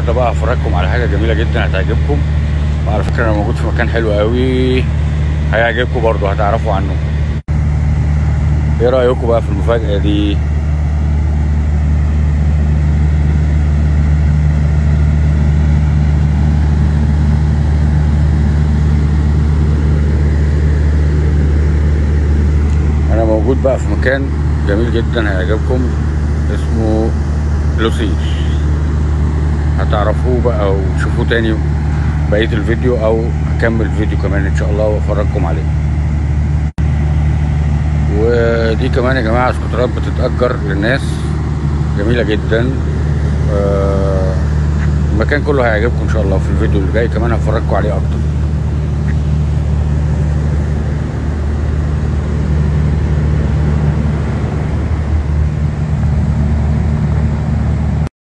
النهارده بقى هفرجكم على حاجه جميله جدا هتعجبكم وعلى فكره انا موجود في مكان حلو قوي هيعجبكم برضه هتعرفوا عنه ايه رايكم بقى في المفاجاه دي انا موجود بقى في مكان جميل جدا هيعجبكم اسمه لوسيش هتعرفوه بقى وتشوفوه تاني بقيه الفيديو او هكمل الفيديو كمان ان شاء الله وافرجكم عليه ودي كمان يا جماعه سكوترات بتتاجر للناس جميله جدا آه، المكان كله هيعجبكم ان شاء الله في الفيديو اللي جاي كمان هفرجكم عليه اكتر